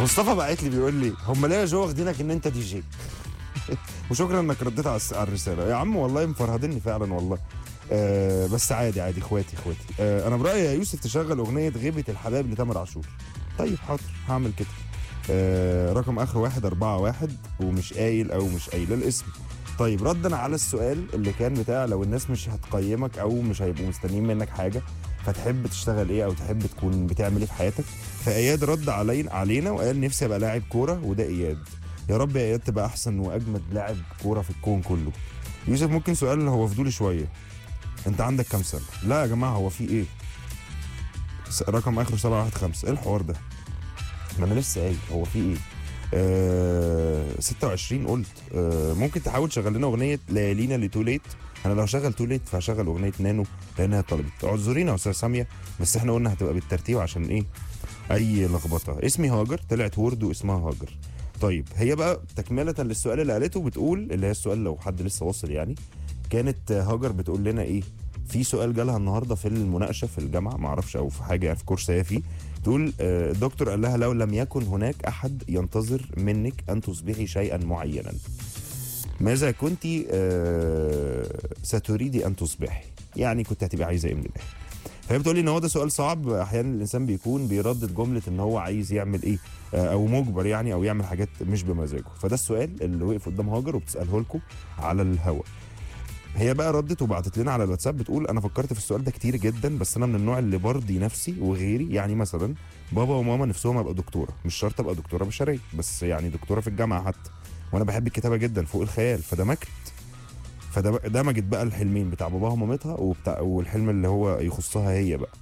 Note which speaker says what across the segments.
Speaker 1: مصطفى بعت لي بيقول لي هم ليه يا جو واخدينك ان انت دي جي وشكرا انك رديت على الس- على الرساله يا عم والله مفرهدني فعلا والله آه بس عادي عادي اخواتي اخواتي آه انا برايي يا يوسف تشغل اغنيه غيبه الحباب لتامر عاشور طيب حاضر هعمل كده آه رقم اخر واحد أربعة واحد ومش قايل او مش قايل الاسم طيب ردا على السؤال اللي كان بتاع لو الناس مش هتقيمك او مش هيبقوا مستنيين منك حاجه فتحب تشتغل ايه او تحب تكون بتعمل ايه في حياتك فاياد رد علينا علينا وقال نفسي ابقى لاعب كوره وده اياد يا رب يا اياد تبقى احسن واجمد لاعب كوره في الكون كله يوسف ممكن سؤال هو فضولي شويه انت عندك كام سنه لا يا جماعه هو في ايه س- رقم اخره 715 ايه الحوار ده ما انا لسه قايل هو في ايه آه 26 قلت آه ممكن تحاول تشغل لنا اغنيه ليالينا لتوليت انا لو شغل توليت فهشغل اغنيه نانو لانها طلبت اعذرينا يا استاذ ساميه بس احنا قلنا هتبقى بالترتيب عشان ايه اي لخبطه اسمي هاجر طلعت وورد واسمها هاجر طيب هي بقى تكمله للسؤال اللي قالته بتقول اللي هي السؤال لو حد لسه واصل يعني كانت هاجر بتقول لنا ايه في سؤال جالها النهارده في المناقشه في الجامعه ما اعرفش او في حاجه يعني في كورس هي فيه تقول آه، الدكتور قال لها لو لم يكن هناك احد ينتظر منك ان تصبحي شيئا معينا ماذا كنت آه، ستريدي ان تصبحي يعني كنت هتبقى عايزه ايه من الاخر فهي بتقول لي ان هو ده سؤال صعب احيانا الانسان بيكون بيردد جمله ان هو عايز يعمل ايه آه، او مجبر يعني او يعمل حاجات مش بمزاجه فده السؤال اللي وقف قدام هاجر وبتساله لكم على الهوا هي بقى ردت وبعتت لنا على الواتساب بتقول انا فكرت في السؤال ده كتير جدا بس انا من النوع اللي برضي نفسي وغيري يعني مثلا بابا وماما نفسهم ابقى دكتوره مش شرط ابقى دكتوره بشريه بس يعني دكتوره في الجامعه حتى وانا بحب الكتابه جدا فوق الخيال فدمجت فدمجت بقى الحلمين بتاع باباها ومامتها وبتاع والحلم اللي هو يخصها هي بقى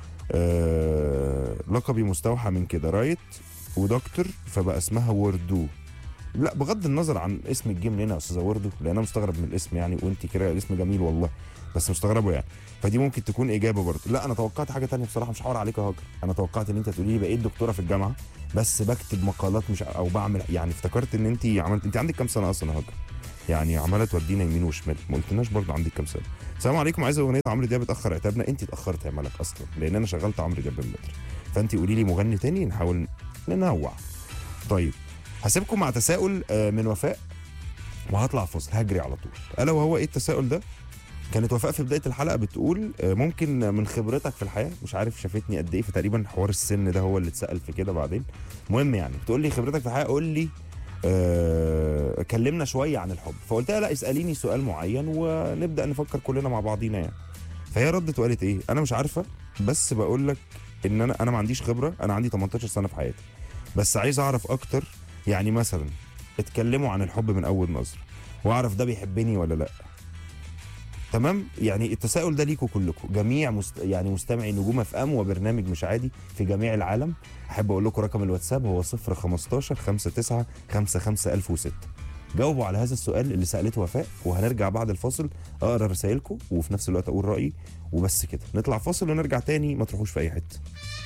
Speaker 1: آه لقبي مستوحى من كده رايت ودكتور فبقى اسمها وردو لا بغض النظر عن اسم الجيم لنا يا استاذه وردو لان انا مستغرب من الاسم يعني وانت كده الاسم جميل والله بس مستغربه يعني فدي ممكن تكون اجابه برضه لا انا توقعت حاجه تانية بصراحه مش هحاور عليك يا هاجر انا توقعت ان انت تقولي لي بقيت دكتوره في الجامعه بس بكتب مقالات مش او بعمل يعني افتكرت ان انت عملت انت عندك كام سنه اصلا يا هاجر يعني عماله تودينا يمين وشمال ما قلتلناش برضه عندك كام سنه السلام عليكم عايز اغنيه عمرو دياب اتاخر عتابنا انت اتاخرت يا ملك اصلا لان انا شغلت عمرو دياب من بدري فانت قولي لي مغني تاني نحاول ننوع طيب هسيبكم مع تساؤل آه، من وفاء وهطلع فاصل هجري على طول الا وهو ايه التساؤل ده كانت وفاء في بدايه الحلقه بتقول آه، ممكن من خبرتك في الحياه مش عارف شافتني قد ايه فتقريبا حوار السن ده هو اللي اتسال في كده بعدين المهم يعني بتقول لي خبرتك في الحياه قول لي آه كلمنا شويه عن الحب فقلت لها لا اساليني سؤال معين ونبدا نفكر كلنا مع بعضينا يعني فهي ردت وقالت ايه انا مش عارفه بس بقول لك ان انا انا ما عنديش خبره انا عندي 18 سنه في حياتي بس عايز اعرف اكتر يعني مثلا اتكلموا عن الحب من اول نظره واعرف ده بيحبني ولا لا تمام يعني التساؤل ده ليكوا كلكم جميع مست... يعني مستمعي نجوم اف ام وبرنامج مش عادي في جميع العالم احب اقول لكم رقم الواتساب هو 015 59 55 1006 جاوبوا على هذا السؤال اللي سالته وفاء وهنرجع بعد الفاصل اقرا رسائلكم وفي نفس الوقت اقول رايي وبس كده نطلع فاصل ونرجع تاني ما تروحوش في اي حته